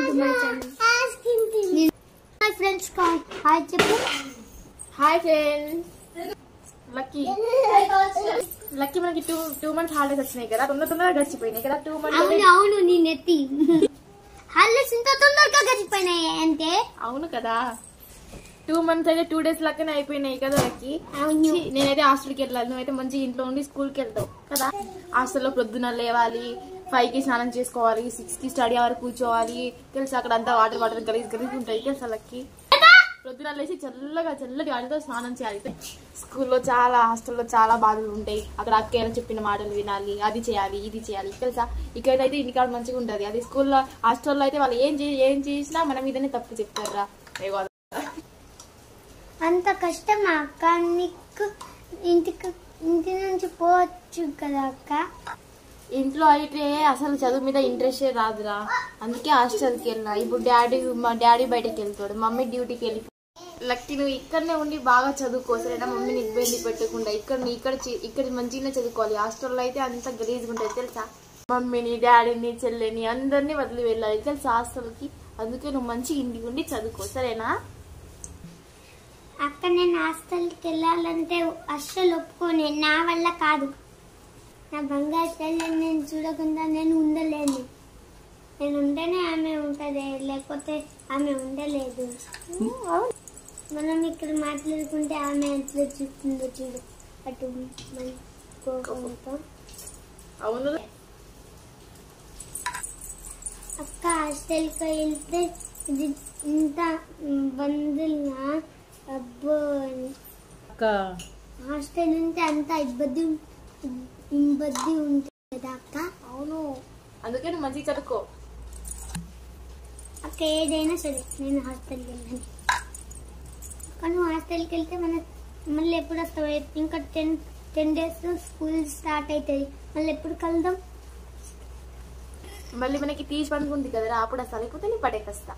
To my channel my friends hi చెప్పు hi friends lucky lucky మనకి two two months holidays వచ్చినాయి కదా తొందర తొందరగా గడిచిపోయినాయి కదా టూ అవును మంత్స్ అవును నీ నెత్తి హాలిడేస్ ఇంత తొందరగా గడిచిపోయినాయి అంటే అవును కదా టూ మంత్స్ అయితే టూ డేస్ లక్కనే అయిపోయినాయి కదా లక్కీ అవును ఛీ, నేనైతే హాస్టల్కి వెళ్ళాలి నువ్వైతే మంచి ఇంట్లో ఉండి స్కూల్కి వెళ్తావు కదా హాస్టల్లో ప్రొద్దున లేవాలి ఫైవ్ కి స్నానం చేసుకోవాలి సిక్స్ కి స్టడీ అవర్ కూర్చోవాలి తెలుసు అక్కడ అంతా వాటర్ వాటర్ గలీజ్ గలీజ్ ఉంటాయి తెలుసా లక్కీ ప్రొద్దున లేచి చల్లగా చల్లటి వాటితో స్నానం చేయాలి స్కూల్లో చాలా హాస్టల్లో చాలా బాధలు ఉంటాయి అక్కడ అక్కయ్య చెప్పిన మాటలు వినాలి అది చేయాలి ఇది చేయాలి తెలుసా ఇక్కడైతే ఇంటికాడ మంచిగా ఉంటది అది స్కూల్లో హాస్టల్లో అయితే వాళ్ళు ఏం చే ఏం చేసినా మన మీదనే తప్పు చెప్తారా అంత కష్టం అక్క నీకు ఇంటికి ఇంటి నుంచి పోవచ్చు కదా అక్క ఇంట్లో అయితే అసలు చదువు మీద ఇంట్రెస్ట్ రాదురా అందుకే హాస్టల్కి వెళ్ళినా ఇప్పుడు డాడీ మా డాడీ బయటకు వెళ్తాడు మమ్మీ డ్యూటీకి వెళ్ళి లక్కీ నువ్వు ఇక్కడనే ఉండి బాగా చదువుకో సరేనా మమ్మీని ఇబ్బంది పెట్టకుండా ఇక్కడ నువ్వు ఇక్కడ చి- ఇక్కడ మంచిగానే చదువుకోవాలి హాస్టల్లో అయితే అంత గలీజ్గా ఉంటుంది తెలుసా మమ్మీని డాడీని చెల్లెని అందరినీ వదిలి వెళ్ళాలి తెలుసా హాస్టల్కి అందుకే నువ్వు మంచి ఇంటికి ఉండి చదువుకో సరేనా అక్క నేను హాస్టల్కి వెళ్ళాలంటే అస్సలు ఒప్పుకోను నా వల్ల కాదు నా బంగారు తల్లిని నేను చూడకుండా నేను ఉండలేను నేను ఉంటేనే ఆమె ఉంటుంది లేకపోతే ఆమె ఉండలేదు మనం ఇక్కడ మాట్లాడుకుంటే ఆమె ఎంత చూస్తుందో చూడు అటు మన కోపంతో అవును అక్క హాస్టల్కి వెళ్తే ఇది ఇంత బంధువులుగా అబ్బో అక్క హాస్టల్ ఉంటే అంత ఇబ్బంది ఇబ్బంది ఉంటుంది కదా అక్క అవును అందుకే నువ్వు మంచిగా చదువుకో అక్క ఏదైనా సరే నేను హాస్టల్కి వెళ్ళాను కానీ నువ్వు హాస్టల్కి వెళ్తే మన మళ్ళీ ఎప్పుడు వస్తావు ఇంకా ten ten days school start అవుతుంది మళ్ళీ ఎప్పుడు కలుద్దాం మళ్ళీ మనకి తీసి పండుగ కదరా అప్పుడు అసలు లేకపోతే నీ పడేకొస్తా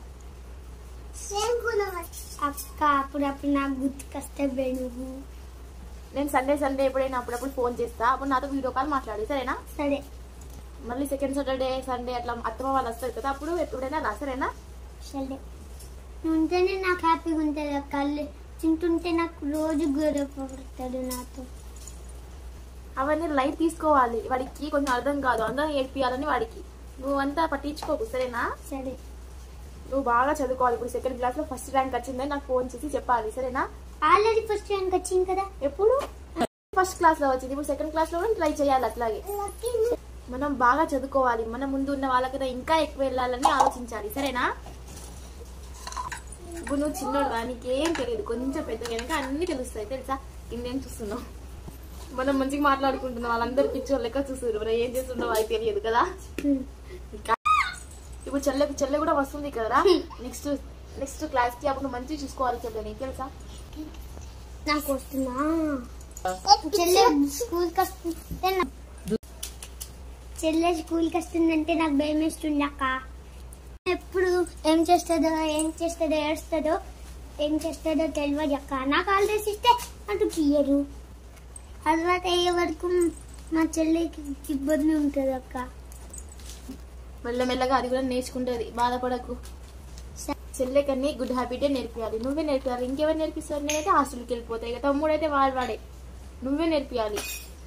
అక్క అప్పుడప్పుడు నాకు గుర్తుకొస్తే నువ్వు నేను సండే సండే ఎప్పుడైనా అప్పుడప్పుడు ఫోన్ చేస్తా అప్పుడు నాతో వీడియో కాల్ మాట్లాడి సరేనా సరే మళ్ళీ సెకండ్ సాటర్డే సండే అట్లా అత్తమ్మ వాళ్ళు వస్తారు కదా అప్పుడు ఎప్పుడైనా రా సరేనా సరే నువ్వు ఉంటేనే నాకు హ్యాపీగా ఉంటుంది అక్క తింటుంటే నాకు రోజు గొడవ పడతాడు నాతో అవన్నీ లైట్ తీసుకోవాలి వాడికి కొంచెం అర్థం కాదు అందరం ఏడ్పియాలని వాడికి నువ్వు అంతా పట్టించుకోకు సరేనా సరే నువ్వు బాగా చదువుకోవాలి ఇప్పుడు సెకండ్ క్లాస్ లో ఫస్ట్ ర్యాంక్ వచ్చిందని నాకు ఫోన్ చేసి చెప్పాలి సరేనా ఆల్రెడీ ఫస్ట్ ర్యాంక్ వచ్చింది కదా ఎప్పుడు ఫస్ట్ క్లాస్ లో వచ్చింది ఇప్పుడు సెకండ్ క్లాస్ లో కూడా ట్రై చేయాలి అట్లాగే మనం బాగా చదువుకోవాలి మన ముందు ఉన్న వాళ్ళకైనా ఇంకా ఎక్కువ వెళ్ళాలని ఆలోచించాలి సరేనా ఇప్పుడు నువ్వు చిన్నోడు దానికి ఏం తెలియదు కొంచెం పెద్దగా కనుక అన్ని తెలుస్తాయి తెలుసా ఇంకేం చూస్తున్నావు మనం మంచిగా మాట్లాడుకుంటున్నాం వాళ్ళందరూ పిచ్చోళ్ళు లెక్క చూస్తున్నారు మనం ఏం చేస్తున్నావు అది తెలియదు కదా ఇంకా ఇప్పుడు చెల్లె చెల్లె కూడా వస్తుంది కదరా నెక్స్ట్ నెక్స్ట్ క్లాస్ కి అప్పుడు మంచిగా చూసుకోవాలి చెల్లె నీకు తెలుసా నాకు వస్తుందా చెల్లె స్కూల్కి వస్తుంటే నా- చెల్లె స్కూల్కి వస్తుందంటే నాకు భయం వేస్తుంది అక్క ఎప్పుడు ఏం చేస్తుందో ఏం చేస్తుందో ఏడుస్తుందో ఏం చేస్తుందో తెలియదు అక్క నాకు హాలిడేస్ ఇస్తే అటు తీయరు అలవాటు అయ్యే వరకు మా చెల్లికి ఇబ్బంది ఉంటుంది అక్క మెల్లమెల్లగా అది కూడా నేర్చుకుంటది బాధపడకు స- చెల్లెకన్ని గుడ్ హ్యాబిటే నేర్పియాలి నువ్వే నేర్పియాలి ఇంకెవరు నేర్పిస్తారు నేనైతే హాస్టల్కి వెళ్ళిపోతాయి ఇక తమ్ముడైతే వాడు వాడే నువ్వే నేర్పియాలి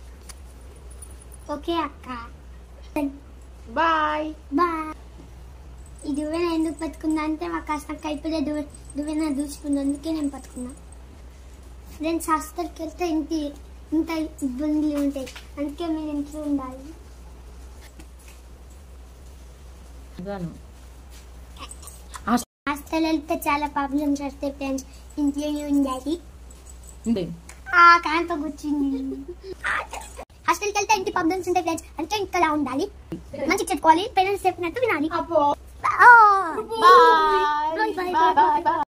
ఓకే అక్క బాయ్ బా ఈ దువ్వెన ఎందుకు పట్టుకున్నా అంటే మా కాస్త ఇప్పుడే దువ్వె దువ్వెన దూచుకుంది అందుకే నేను పట్టుకున్నా ఫ్రెండ్స్ హాస్టల్కి వెళ్తే ఇంత ఇంత ఇబ్బందులు ఉంటాయి అందుకే మీరు ఇంట్లో ఉండాలి హాస్టల్ వెళ్తే చాలా ప్రాబ్లమ్స్ వస్తాయి ఫ్రెండ్స్ ఇంట్లోనే ఉండాలి ఆ కాంత కూర్చుంది హాస్టల్కి వెళ్తే ఇంటి ప్రాబ్లమ్స్ ఉంటాయి ఫ్రెండ్స్ అందుకే ఇంట్లో ఉండాలి మంచి చెప్పుకోవాలి పేరెంట్స్ చెప్పినట్టు వినాలి అబ్బో ఆ. Bye Bye, bye, bye bye, bye